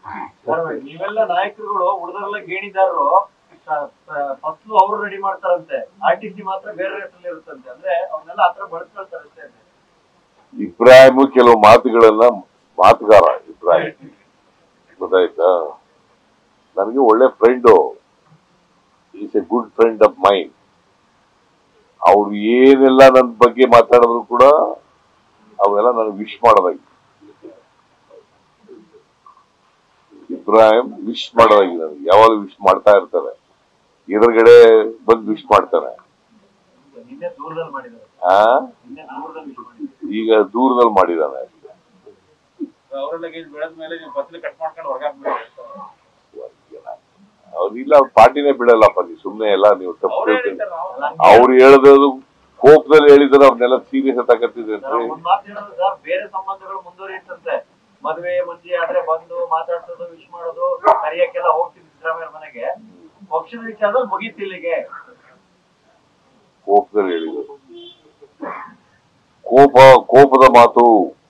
Sir, ನೀವೆಲ್ಲ ನಾಯಕರುಗಳು ಉಳಿದರೆಲ್ಲ ಗೇಣಿದಾರರು ಫಸ್ಲು ಅವರು ರೆಡಿ ಮಾಡ್ತಾರಂತೆ ಆರ್ ಟಿ ಸಿ ಮಾತ್ರ ಬೇರೆ ರೇಟಲ್ಲಿ ಇರುತ್ತಂತೆ ಅಂದ್ರೆ ಅವನ್ನೆಲ್ಲ ಹತ್ರ ಬಳಸ್ಕೊಳ್ತಾರೆ ಅಷ್ಟೇ ಇಬ್ರಾಹಿಂ ಕೆಲವು ಮಾತುಗಳನ್ನ ಮಾತುಗಾರ ಇಬ್ರಾಹಿಂ ಗೊತ್ತಾಯ್ತಾ ನನಗೆ ಒಳ್ಳೆ friend is a good friend of mind ಅವ್ರು ಏನೆಲ್ಲ ನನ್ನ ಬಗ್ಗೆ ಮಾತಾಡಿದ್ರು ಕೂಡ ಅವೆಲ್ಲ ನನಗೆ ವಿಶ್ ಮಾಡೋದಾಗಿ ಇಬ್ರಾಹಿಂ ವಿಶ್ ಮಾಡೋದಾಗಿ ನನಗೆ ಯಾವಾಗ ವಿಶ್ ಮಾಡ್ತಾ ಇರ್ತಾರೆ ಎದುರುಗಡೆ ಬಂದು ವಿಶ್ ಮಾಡ್ತಾರೆ ನಿನ್ನೆ ದೂರದಲ್ಲಿ ಮಾಡಿದ್ದಾರೆ ಆ ನಿನ್ನೆ ದೂರದಲ್ಲಿ wish ಮಾಡಿದ್ದಾರೆ. ಈಗ ದೂರದಲ್ಲಿ ಮಾಡಿದಾನೆ ಅಷ್ಟೇ ಅವರೆಲ್ಲ ಗೇಜ್ ಬೆಳೆದ ಮೇಲೆ ನೀವು ಫಸಲು ಕಟ್ ಮಾಡ್ಕೊಂಡು ಹೊರಗಾಕ್ಬೇಕು ಅವ್ರಿಲ್ಲ ಅವ್ರ ಪಾರ್ಟಿನೇ ಬಿಡಲ್ಲಪ್ಪ ನೀವು ಸುಮ್ನೆ ಎಲ್ಲ ನೀವು ತಪ್ಪು ಅವ್ರು ತಿಳ್ಕೊಂಡು- ಹೇಳಿದ್ದಾರೆ ನಾವು ಅಲ್ಲ, ಅವ್ರು ಹೇಳಿದ್ರು ಕೋಪದಲ್ಲಿ ಹೇಳಿದ್ರೆ ಅವ್ರನ್ನೆಲ್ಲ ಸೀರಿಯಸ್ ತಗತ್ತಿದೆ ಸರ್, ಒಂದ್ ಮಾತು ಹೇಳೋದು ಸರ್ ಬೇರೆ ಸಂಬಂಧಗಳು ಮುಂದುವರಿಯುತ್ತಂತೆ ಮದುವೆ ಮುಂಚೆ ಆದ್ರೆ ಬಂದು ಮಾತಾಡ್ಸೋದು ವಿಶ್ ಮಾಡೋದು ಕರಿಯಕ್ಕೆಲ್ಲ ಹೋಗ್ತಿದ್ರು ಸಿದ್ದರಾಮಯ್ಯ ಮನೆಗೆ ಪಕ್ಷದ ವಿಚಾರದಲ್ಲಿ ಮುಗೀತು ಇಲ್ಲಿಗೆ ಕೋಪದಲ್ಲಿ ಹೇಳಿದ್ರು ಕೋಪ ಕೋಪದ ಮಾತು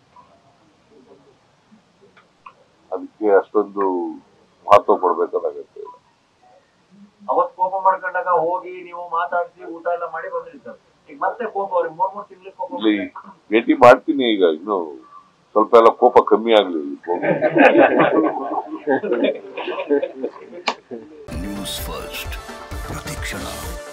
ಅದಕ್ಕೆ ಅಷ್ಟೊಂದು ಮಹತ್ವ ಕೊಡ್ಬೇಕಾಗುತ್ತೆ ಅವತ್ ಕೋಪ ಮಾಡ್ಕೊಂಡಾಗ ಹೋಗಿ ನೀವು ಮಾತಾಡ್ಸಿ ಊಟ ಎಲ್ಲ ಮಾಡಿ ಬಂದ್ರಿ ಸರ್ ಈಗ ಮತ್ತೆ ಕೋಪ ಅವ್ರಿಗೆ ಮೂರ್ ಮೂರ್ ತಿಂಗಳಿಗೆ ಕೋಪ ಇಲ್ಲಿ ಬಂದ್ರೆ- ಭೇಟಿ ಮಾಡ್ತೀನಿ ಈಗ ಇನ್ನು ಸ್ವಲ್ಪ ಎಲ್ಲ ಕೋಪ ಕಮ್ಮಿ ಆಗ್ಲಿ ಈ ಕೋಪ. ನ್ಯೂಸ್ ಫಸ್ಟ್ ಪ್ರತಿಕ್ಷಣ